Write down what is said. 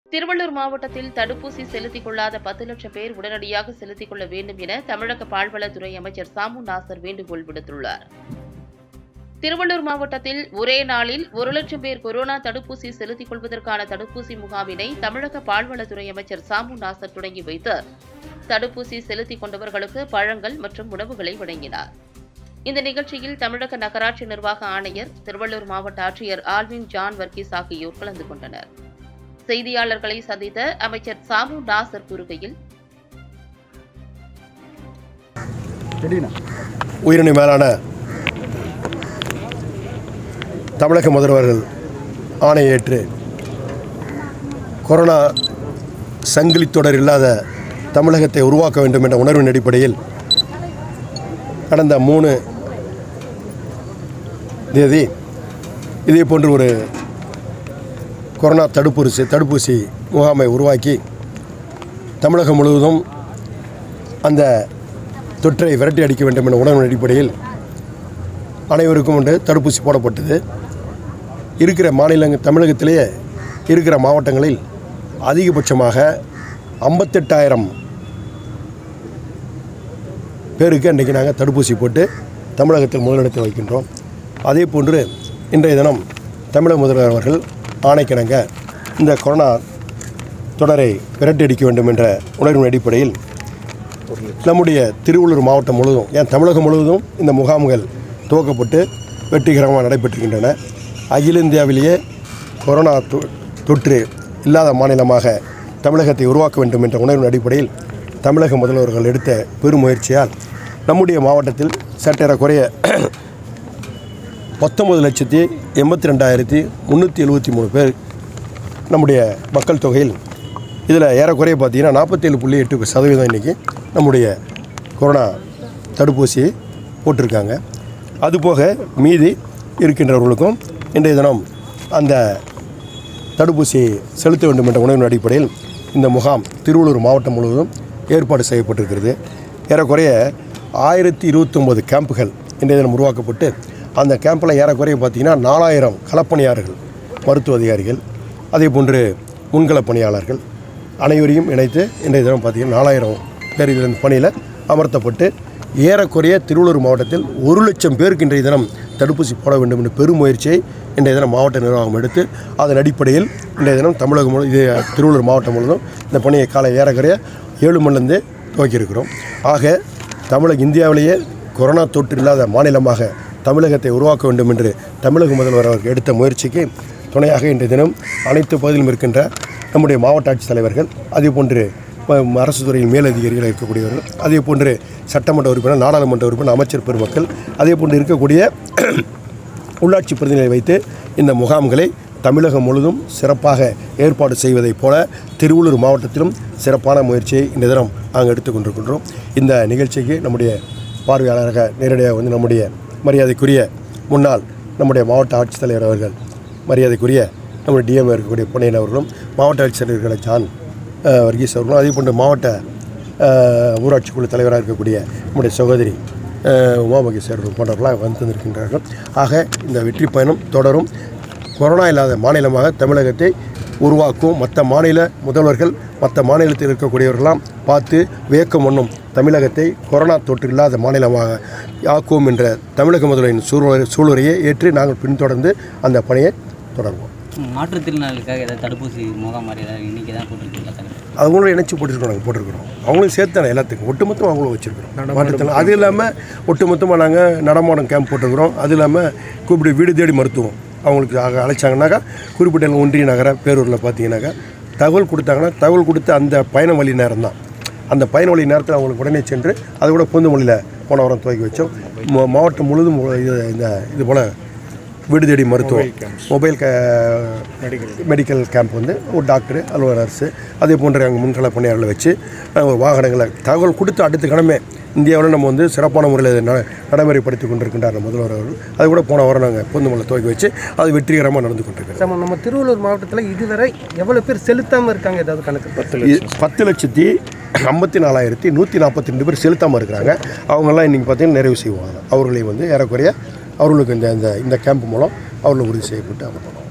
திருவள்ளூர் மாவட்டத்தில் தடுப்பூசி செலுத்திக் கொள்ளாத பத்து லட்சம் பேர் உடனடியாக செலுத்திக் கொள்ள வேண்டும் என தமிழக பால்வளத்துறை அமைச்சர் சாமு நாசர் வேண்டுகோள் விடுத்துள்ளார் திருவள்ளூர் மாவட்டத்தில் ஒரே நாளில் ஒரு லட்சம் பேர் கொரோனா தடுப்பூசி செலுத்திக் கொள்வதற்கான தடுப்பூசி முகாமினை தமிழக பால்வளத்துறை அமைச்சர் சாமு நாசர் தொடங்கி வைத்து தடுப்பூசி செலுத்திக் கொண்டவர்களுக்கு பழங்கள் மற்றும் உணவுகளை வழங்கினார் இந்த நிகழ்ச்சியில் தமிழக நகராட்சி நிர்வாக ஆணையர் திருவள்ளூர் மாவட்ட ஆட்சியர் ஆல்வின் ஜான் வர்கீஸ் ஆகியோர் கலந்து கொண்டனர் செய்தியாளர்களை சந்தித்த அமைச்சர் சாமு நாசர் கூறுகையில் உயிரினி மேலான தமிழக முதல்வர்கள் ஆணையேற்று கொரோனா சங்கிலி தொடர் இல்லாத தமிழகத்தை உருவாக்க வேண்டும் என்ற உணர்வின் அடிப்படையில் கடந்த மூணு தேதி இதே போன்று ஒரு கொரோனா தடுப்பூசி தடுப்பூசி முகாமை உருவாக்கி தமிழகம் முழுவதும் அந்த தொற்றை விரட்டி அடிக்க வேண்டும் என்ற உணர்வின் அடிப்படையில் அனைவருக்கும் ஒன்று தடுப்பூசி போடப்பட்டது இருக்கிற மாநிலங்கள் தமிழகத்திலேயே இருக்கிற மாவட்டங்களில் அதிகபட்சமாக ஐம்பத்தெட்டாயிரம் பேருக்கு அன்றைக்கி நாங்கள் தடுப்பூசி போட்டு தமிழகத்தில் முதலிடத்தில் வைக்கின்றோம் அதே போன்று இன்றைய தினம் தமிழக முதல்வர் அவர்கள் ஆணைக்கிணங்க இந்த கொரோனா தொடரை விரட்டியடிக்க வேண்டும் என்ற உணர்வின் அடிப்படையில் நம்முடைய திருவள்ளூர் மாவட்டம் முழுவதும் ஏன் தமிழகம் முழுவதும் இந்த முகாம்கள் துவக்கப்பட்டு வெற்றிகரமாக நடைபெற்றிருக்கின்றன அகில இந்தியாவிலேயே கொரோனா தொ- தொற்று இல்லாத மாநிலமாக தமிழகத்தை உருவாக்க வேண்டும் என்ற உணர்வின் அடிப்படையில் தமிழக முதல்வர்கள் எடுத்த பெருமுயற்சியால் நம்முடைய மாவட்டத்தில் சற்றேறக்குறைய பத்தொம்பது லட்சத்தி எண்பத்தி ரெண்டாயிரத்தி முந்நூற்றி எழுபத்தி மூணு பேர் நம்முடைய மக்கள் தொகையில் இதில் ஏறக்குறைய பார்த்தீங்கன்னா நாற்பத்தேழு புள்ளி எட்டு சதவீதம் இன்றைக்கி நம்முடைய கொரோனா தடுப்பூசி போட்டிருக்காங்க அதுபோக மீதி இருக்கின்றவர்களுக்கும் இன்றைய தினம் அந்த தடுப்பூசி செலுத்த வேண்டும் என்ற உணர்வின் அடிப்படையில் இந்த முகாம் திருவள்ளூர் மாவட்டம் முழுவதும் ஏற்பாடு செய்யப்பட்டிருக்கிறது ஏறக்குறைய ஆயிரத்தி இருபத்தொம்போது கேம்புகள் இன்றைய தினம் உருவாக்கப்பட்டு அந்த கேம்பில் ஏறக்குறைய பார்த்திங்கன்னா நாலாயிரம் களப்பணியாளர்கள் மருத்துவ அதிகாரிகள் அதே போன்று முன்களப் பணியாளர்கள் அனைவரையும் இணைத்து இன்றைய தினம் பார்த்திங்கன்னா நாலாயிரம் பேர் இதில் இந்த பணியில் அமர்த்தப்பட்டு ஏறக்குறைய திருவள்ளூர் மாவட்டத்தில் ஒரு லட்சம் பேருக்கு இன்றைய தினம் தடுப்பூசி போட வேண்டும் என்ற பெரும் முயற்சியை இன்றைய தினம் மாவட்ட நிர்வாகம் எடுத்து அதன் அடிப்படையில் இன்றைய தினம் தமிழகம் முழு இது திருவள்ளூர் மாவட்டம் முழுவதும் இந்த பணியை காலை ஏறக்குறைய ஏழு மணிலேருந்து துவக்கியிருக்கிறோம் ஆக தமிழக இந்தியாவிலேயே கொரோனா தொற்று இல்லாத மாநிலமாக தமிழகத்தை உருவாக்க வேண்டும் என்று தமிழக முதல்வர் அவர்கள் எடுத்த முயற்சிக்கு துணையாக இன்றைய தினம் அனைத்து பகுதியிலும் இருக்கின்ற நம்முடைய மாவட்ட ஆட்சித்தலைவர்கள் அதே போன்று ப- அரசு துறையில் மேலதிகாரிகள் இருக்கக்கூடியவர்கள் அதே போன்று சட்டமன்ற உறுப்பினர் நாடாளுமன்ற உறுப்பினர் அமைச்சர் பெருமக்கள் அதே போன்று இருக்கக்கூடிய உள்ளாட்சி பிரதிநிதிகளை வைத்து இந்த முகாம்களை தமிழகம் முழுதும் சிறப்பாக ஏற்பாடு செய்வதைப் போல திருவள்ளூர் மாவட்டத்திலும் சிறப்பான முயற்சியை இந்த தினம் நாங்கள் எடுத்துக்கொண்டிருக்கின்றோம் இந்த நிகழ்ச்சிக்கு நம்முடைய பார்வையாளராக நேரடியாக வந்து நம்முடைய மரியாதைக்குரிய முன்னாள் நம்முடைய மாவட்ட ஆட்சித்தலைவர் அவர்கள் மரியாதைக்குரிய நம்முடைய டிஎம் இருக்கக்கூடிய பொன்னையன் அவர்களும் மாவட்ட ஆட்சித்தலைவர்கள ஜான் அஹ், வர்கீஸ் அவர்களும் அதே போன்று மாவட்ட அஹ், ஊராட்சி குழு தலைவராக இருக்கக்கூடிய நம்முடைய சகோதரி அஹ், உமா மகேஸ்வரர் போன்றவர்களாக வந்து தந்திருக்கின்றார்கள் ஆக இந்த வெற்றி பயணம் தொடரும் கொரோனா இல்லாத மாநிலமாக தமிழகத்தை உருவாக்கும் மற்ற மாநில முதல்வர்கள் மற்ற மாநிலத்தில் இருக்கக்கூடியவர்களாம் பார்த்து வியக்கம் ஒன்றும் தமிழகத்தை கொரோனா தொற்று இல்லாத மாநிலமாக ஆக்குவோம் என்ற தமிழக முதல்வரின் சூழ்நிலை சூளுரையை ஏற்று நாங்கள் பின்தொடர்ந்து அந்த பணியை தொடர்வோம் மாற்றுத்திறனாளிகளுக்காக ஏதாவது தடுப்பூசி முகாம் மாதிரி ஏதாவது இன்னைக்கு தான் போட்டுருக்கீங்களா தலைவர் அவங்களும் இணைச்சு போட்டிருக்கோம் நாங்கள் போட்டிருக்கிறோம் அவங்களும் சேர்த்தானே எல்லாத்துக்கும் ஒட்டுமொத்தமாக அவங்களும் வச்சுருக்கிறோம் மாற்றத்தில் அது இல்லாமல் ஒட்டுமொத்தமாக நாங்கள் நடமாடம் கேம்ப் போட்டிருக்கிறோம் அது இல்லாமல் கூப்பிட்டு வீடு தேடி மருத்துவம் அவங்களுக்கு அக- அழைச்சாங்கனாக்கா குறிப்பிட்ட ஒன்றிய நகர பேரூரில் பார்த்தீங்கன்னாக்கா தகவல் கொடுத்தாங்கன்னா தகவல் கொடுத்து அந்த பயண வழி நேரம் தான் அந்த பயண வழி நேரத்தில் அவங்களுக்கு உடனே சென்று அதை கூட பூந்தமல்லியில் போன வாரம் துவக்கி வச்சோம் மா- மாவட்டம் முழுதும் இது இந்த இது போல் வீடு தேடி மருத்துவம் மொபைல் க மெடிக்கல் கேம்ப் வந்து ஒரு டாக்டர் அலுவலர் நர்ஸு அதே போன்ற அங்கே முன்கள பணியாளர்களை வச்சு நாங்கள் ஒரு வாகனங்களை தகவல் கொடுத்து அடுத்த கடமை இந்தியாவில் நம்ம வந்து சிறப்பான முறையில் இதை ந- நடைமுறைப்படுத்தி கொண்டிருக்கின்றார் நம்ம முதல்வர் அவர்கள் அது கூட போன வாரம் நாங்கள் பொந்துமலை துவக்கி வச்சு அது வெற்றிகரமாக நடந்து கொண்டிருக்கிறது நம்ம நம்ம திருவள்ளூர் மாவட்டத்தில் இதுவரை எவ்வளோ பேர் செலுத்தாமல் இருக்காங்க ஏதாவது கணக்கு பத்து இ- பத்து லட்சத்தி ஐம்பத்தி நாலாயிரத்தி நூற்றி நாற்பத்தி ரெண்டு பேர் செலுத்தாமல் இருக்கிறாங்க அவங்கெல்லாம் இன்றைக்கி பார்த்தீங்கன்னா நிறைவு செய்வாங்க அவர்களை வந்து ஏறக்குறைய அவர்களுக்கு இந்த இந்த இந்த கேம்ப் மூலம் அவர்களை உறுதி செய்யப்பட்டு அனுப்பணும்